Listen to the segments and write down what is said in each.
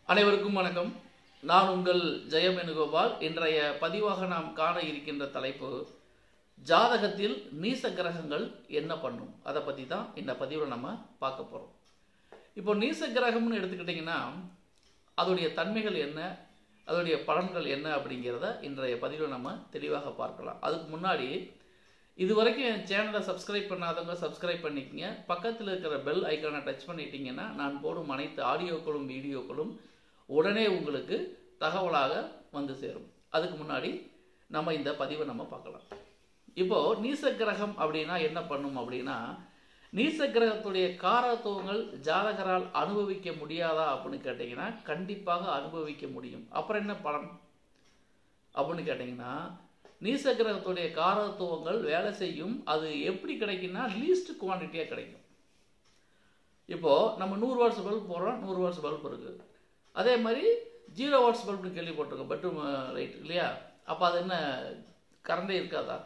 அனைவருக்கும் வணக்கம் நான் உங்கள் ஜெயம் வேணுகோபால் இன்றைய பதிவாக நாம் காண இருக்கின்ற தலைப்பு ஜாதகத்தில் நீச கிரகங்கள் என்ன பண்ணும் அதை பற்றி தான் இந்த பதிவில் நம்ம பார்க்க போகிறோம் இப்போ நீச கிரகம்னு எடுத்துக்கிட்டிங்கன்னா அதோடைய தன்மைகள் என்ன அதோடைய பலன்கள் என்ன அப்படிங்கிறத இன்றைய பதிவில் நம்ம தெளிவாக பார்க்கலாம் அதுக்கு முன்னாடி இது வரைக்கும் என் சேனலை சப்ஸ்கிரைப் பண்ணாதவங்க சப்ஸ்கிரைப் பண்ணிக்கங்க பக்கத்தில் இருக்கிற பெல் ஐக்கானை டச் பண்ணிட்டீங்கன்னா நான் போடும் அனைத்து ஆடியோக்களும் வீடியோக்களும் உடனே உங்களுக்கு தகவலாக வந்து சேரும் அதுக்கு முன்னாடி நம்ம இந்த பதிவை நம்ம பார்க்கலாம் இப்போ நீச கிரகம் அப்படின்னா என்ன பண்ணும் அப்படின்னா நீச கிரகத்துடைய காரத்துவங்கள் ஜாதகரால் அனுபவிக்க முடியாதா அப்படின்னு கேட்டிங்கன்னா கண்டிப்பாக அனுபவிக்க முடியும் அப்புறம் என்ன பலன் அப்படின்னு கேட்டிங்கன்னா நீச கிரகத்துடைய காரத்துவங்கள் வேலை செய்யும் அது எப்படி கிடைக்குன்னா லீஸ்ட் குவான்டிட்டியாக கிடைக்கும் இப்போது நம்ம நூறு வாட்ஸ் பல்ப் போடுறோம் நூறு வாட்ஸ் பல்ப் இருக்குது அதே மாதிரி ஜீரோ வாட்ஸ் பல்ப்னு கேள்விப்பட்டிருக்கோம் பெட்ரூம் லைட் இல்லையா அப்போ அது என்ன கரண்டே இருக்காதா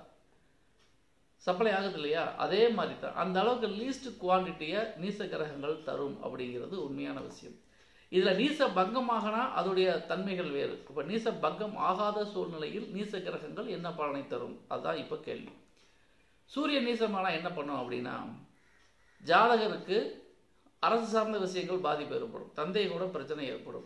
சப்ளை ஆகுது இல்லையா அதே மாதிரி தான் அந்த அளவுக்கு லீஸ்ட் குவான்டிட்டியை நீச கிரகங்கள் தரும் அப்படிங்கிறது உண்மையான விஷயம் இதில் நீச பங்கமாகனா அதோடைய தன்மைகள் வேறு இப்போ நீச பங்கம் ஆகாத சூழ்நிலையில் நீச கிரகங்கள் என்ன பலனை தரும் அதுதான் இப்போ கேள்வி சூரிய நீசமானா என்ன பண்ணும் அப்படின்னா ஜாதகருக்கு அரசு சார்ந்த விஷயங்கள் பாதிப்பு ஏற்படும் தந்தை கூட பிரச்சனை ஏற்படும்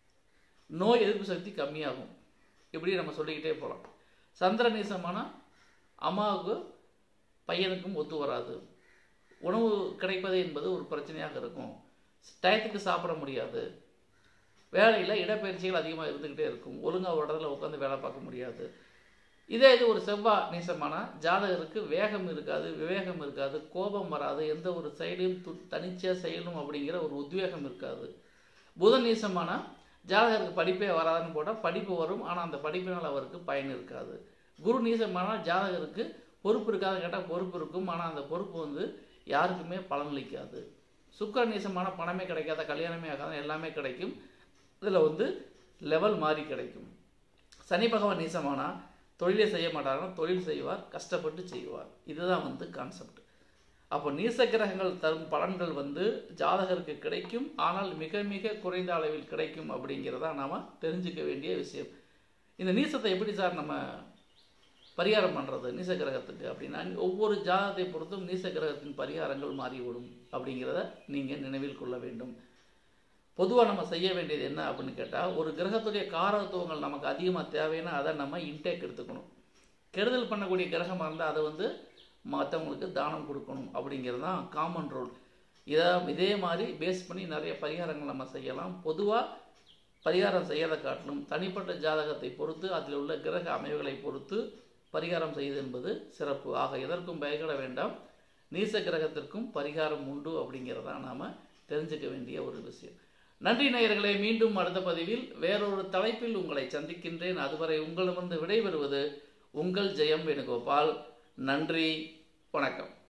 நோய் எதிர்ப்பு சக்தி கம்மியாகும் இப்படி நம்ம சொல்லிக்கிட்டே போகலாம் சந்திர நீசமானா அம்மாவுக்கு பையனுக்கும் ஒத்து வராது உணவு கிடைப்பது என்பது ஒரு பிரச்சனையாக இருக்கும் டயத்துக்கு சாப்பிட முடியாது வேலையில் இடப்பயிற்சிகள் அதிகமாக இருந்துக்கிட்டே இருக்கும் ஒழுங்காக ஒரு இடத்துல உட்காந்து வேலை பார்க்க முடியாது இதே இது ஒரு செவ்வாய் நீசமான ஜாதகருக்கு வேகம் இருக்காது விவேகம் இருக்காது கோபம் வராது எந்த ஒரு செயலையும் து தனிச்சையாக செய்யணும் அப்படிங்கிற ஒரு உத்வேகம் இருக்காது புதன் நீசமான ஜாதகருக்கு படிப்பே வராதுன்னு போட்டால் படிப்பு வரும் ஆனால் அந்த படிப்பினால் அவருக்கு பயன் இருக்காது குரு நீசமான ஜாதகருக்கு பொறுப்பு இருக்காது கேட்டால் பொறுப்பு இருக்கும் ஆனால் அந்த பொறுப்பு வந்து யாருக்குமே பலனளிக்காது சுக்கர நீசமான பணமே கிடைக்காத கல்யாணமே ஆகாத எல்லாமே கிடைக்கும் இதில் வந்து லெவல் மாறி கிடைக்கும் சனி பகவான் நீசமானா தொழிலே செய்ய மாட்டாருன்னா தொழில் செய்வார் கஷ்டப்பட்டு செய்வார் இதுதான் வந்து கான்செப்ட் அப்போ நீச கிரகங்கள் தரும் பலன்கள் வந்து ஜாதகருக்கு கிடைக்கும் ஆனால் மிக மிக குறைந்த அளவில் கிடைக்கும் அப்படிங்கிறதா நாம் தெரிஞ்சுக்க வேண்டிய விஷயம் இந்த நீசத்தை எப்படி சார் நம்ம பரிகாரம் பண்ணுறது நீச கிரகத்துக்கு அப்படின்னா ஒவ்வொரு ஜாதகத்தை பொறுத்தும் நீச கிரகத்தின் பரிகாரங்கள் மாறிவிடும் அப்படிங்கிறத நீங்கள் நினைவில் கொள்ள வேண்டும் பொதுவாக நம்ம செய்ய வேண்டியது என்ன அப்படின்னு கேட்டால் ஒரு கிரகத்துடைய காரகத்துவங்கள் நமக்கு அதிகமாக தேவைன்னா அதை நம்ம இன்டேக் எடுத்துக்கணும் கெடுதல் பண்ணக்கூடிய கிரகமாக இருந்தால் அதை வந்து மற்றவங்களுக்கு தானம் கொடுக்கணும் அப்படிங்கிறது தான் காமன் ரூல் இதை இதே மாதிரி பேஸ் பண்ணி நிறைய பரிகாரங்கள் நம்ம செய்யலாம் பொதுவாக பரிகாரம் செய்யதை காட்டிலும் தனிப்பட்ட ஜாதகத்தை பொறுத்து அதில் உள்ள கிரக அமைவுகளை பொறுத்து பரிகாரம் செய்வது என்பது சிறப்பு ஆக எதற்கும் பயப்பட வேண்டாம் நீச கிரகத்திற்கும் பரிகாரம் உண்டு அப்படிங்கிறதா நாம் தெரிஞ்சுக்க வேண்டிய ஒரு விஷயம் நன்றி நேயர்களே மீண்டும் அடுத்த பதிவில் வேறொரு தலைப்பில் உங்களை சந்திக்கின்றேன் அதுவரை உங்களிடமிருந்து விடைபெறுவது உங்கள் ஜெயம் வேணுகோபால் நன்றி வணக்கம்